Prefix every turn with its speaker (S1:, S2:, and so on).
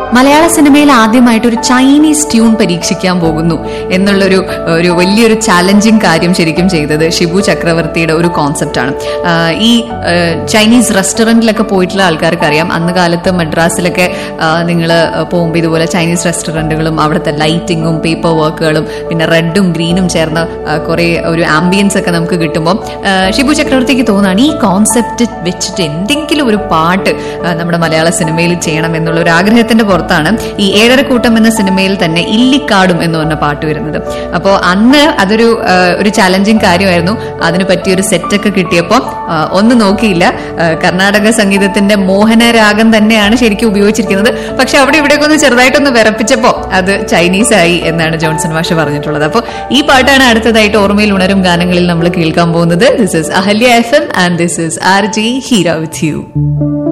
S1: മലയാള സിനിമയിൽ ആദ്യമായിട്ട് ഒരു ചൈനീസ് ട്യൂൺ പരീക്ഷിക്കാൻ പോകുന്നു എന്നുള്ളൊരു ഒരു വലിയൊരു ചാലഞ്ചിങ് കാര്യം ശരിക്കും ചെയ്തത് ഷിബു ചക്രവർത്തിയുടെ ഒരു കോൺസെപ്റ്റാണ് ഈ ആ, ചൈനീസ് റെസ്റ്റോറൻറ്റിലൊക്കെ പോയിട്ടുള്ള ആൾക്കാർക്ക് അറിയാം അന്ന് കാലത്ത് മദ്രാസിലൊക്കെ നിങ്ങൾ പോകുമ്പോൾ ഇതുപോലെ ചൈനീസ് റെസ്റ്റോറൻറ്റുകളും അവിടുത്തെ ലൈറ്റിങ്ങും പേപ്പർ വർക്കുകളും പിന്നെ റെഡും ഗ്രീനും ചേർന്ന ആ, കുറെ ഒരു ആംബിയൻസ് ഒക്കെ നമുക്ക് കിട്ടുമ്പോൾ ആ, ഷിബു ചക്രവർത്തിക്ക് തോന്നുകയാണ് ഈ കോൺസെപ്റ്റ് വെച്ചിട്ട് എന്തെങ്കിലും ഒരു പാട്ട് ആ, നമ്മുടെ മലയാള സിനിമയിൽ ചെയ്യണം എന്നുള്ള ഒരു ആഗ്രഹത്തിന്റെ പുറത്താണ് ഈ ഏഴരക്കൂട്ടം എന്ന സിനിമയിൽ തന്നെ ഇല്ലിക്കാടും എന്ന് പറഞ്ഞ പാട്ട് വരുന്നത് അപ്പോൾ അന്ന് അതൊരു ആ, ഒരു ചാലഞ്ചിങ് കാര്യമായിരുന്നു അതിന് പറ്റിയൊരു സെറ്റൊക്കെ കിട്ടിയപ്പോൾ ഒന്നും നോക്കിയില്ല ആ, കർണാടക സംഗീതത്തിന്റെ മോഹനരാഗം തന്നെയാണ് ശരിക്കും ഉപയോഗിച്ചിരിക്കുന്നത് പക്ഷെ അവിടെ ഇവിടെയൊക്കെ ഒന്ന് ചെറുതായിട്ടൊന്ന് വിറപ്പിച്ചപ്പോൾ അത് ചൈനീസ് ആയി എന്നാണ് ജോൺസൺ മാഷ് പറഞ്ഞിട്ടുള്ളത് അപ്പോൾ ഈ പാട്ടാണ് അടുത്തതായിട്ട് ഓർമ്മയിൽ ഉണരും ഗാനങ്ങളിൽ നമ്മൾ കേൾക്കാൻ പോകുന്നത് this is Ahalya F M and this is R G Heera with U